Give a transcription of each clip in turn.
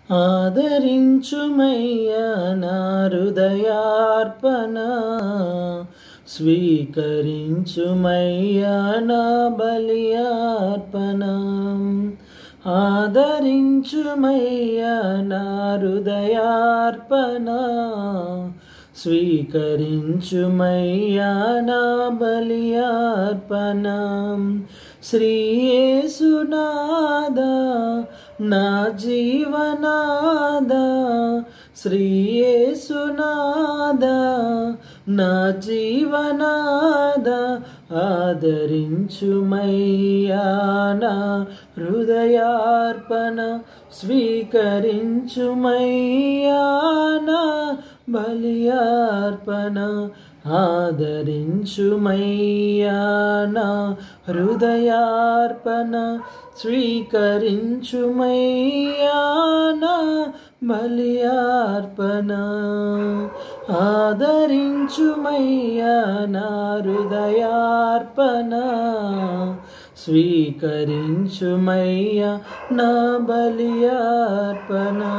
ఆదరించుమయ్యా నా హృదయార్పణ స్వీకరించుమయ్యా నా బలియార్పణ ఆదరించుమయ్యా నా హృదయార్పణ స్వీకరించుమయ్యా నా బలియార్పణ శ్రీయేసునాదా నా జీవనాదా శ్రీయేసునాదా నా జీవనాదా ఆదరించుమయ్యా నా హృదయార్పణ స్వీకరించుమయ్యా నా బలియార్పణ ఆదరించుమయ్యా నా హృదయార్పణ స్వీకరించుమయ్యా నా బలియార్పణ ఆదరించుమయ్యా నా హృదయార్పణ స్వీకరించుమయ్యా నా బలియార్పణ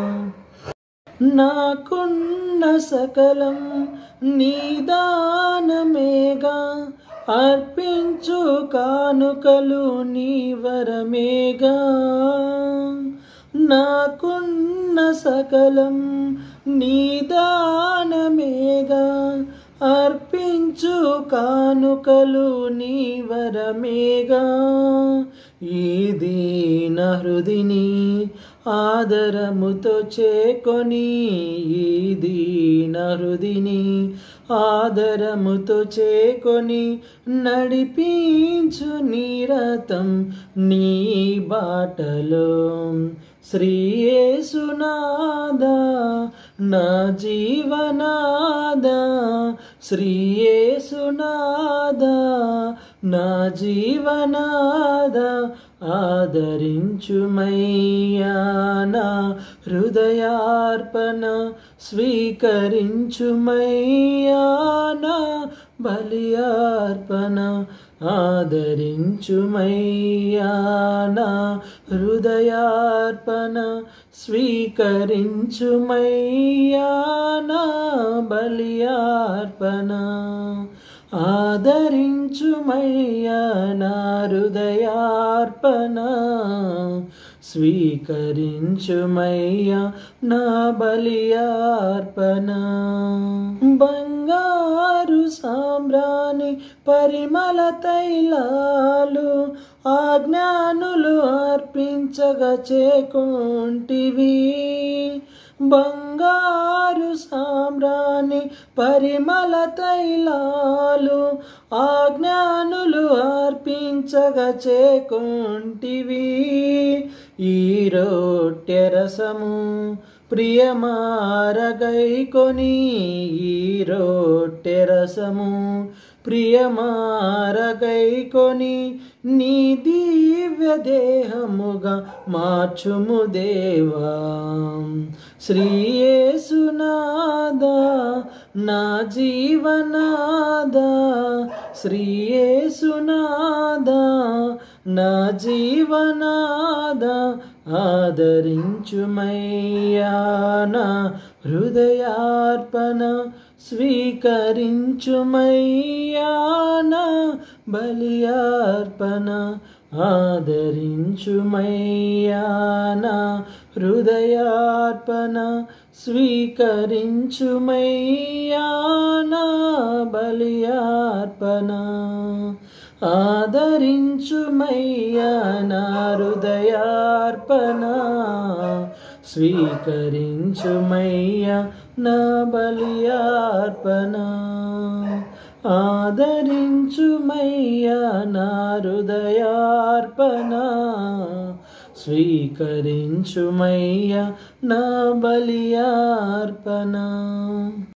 నాకున్న సకలం నీదానమేగా అర్పించు కానుకలు నీ వరమేగా నాకున్న సకలం నీదానమేగా అర్పించు కానుకలు నీ వరమేగా ఈ దీన హృదిని ఆదరముతో చేకొని ఈ దీన హృదిని ఆదరముతో చేకొని నడిపించు నీరతం నీ బాటలో శ్రీయేసునాదా నా జీవనాదా శ్రీయేసునాదా నా జీవనాదా ఆదరించుమయ్యా నా హృదయార్పణ స్వీకరించుమయ్యా నా బలియార్పణ ఆదరించుమయ్యా నా హృదయార్పణ స్వీకరించుమయ్యా నా బలియార్పణ ఆదరించుమయ్యా నా హృదయార్పణ స్వీకరించుమయ్యా నా బలియార్పణ బంగారు సాంబ్రాణి పరిమళ తైలాలు ఆజ్ఞానులు అర్పించగా చేకొంటివి బంగారు సామ్రాణి పరిమళ తైలాలు ఆజ్ఞానులు అర్పించగా చేకొంటివి ఈ రొట్టె రసము ప్రియమారగై కొని ఈ రొట్టె రసము ప్రియమారగై కొని నీ దివ్య దేహముగా మార్చుము దేవా శ్రీయేసునాదా నా జీవనాదా శ్రీయేసునాదా నా జీవనాదా ఆదరించుమయ్యా నా హృదయార్పణ స్వీకరించుమయ్యా నా బలియార్పణ ఆదరించుమయ్యా నా హృదయార్పణ స్వీకరించుమయ్యా నా బలియార్పణ ఆదరించుమయ్యా నా హృదయార్పణ స్వీకరించుమయ్యా నా బలియార్పణ ఆదరించుమయ్యా నా హృదయార్పణ స్వీకరించుమయ్యా నా బలియార్పణ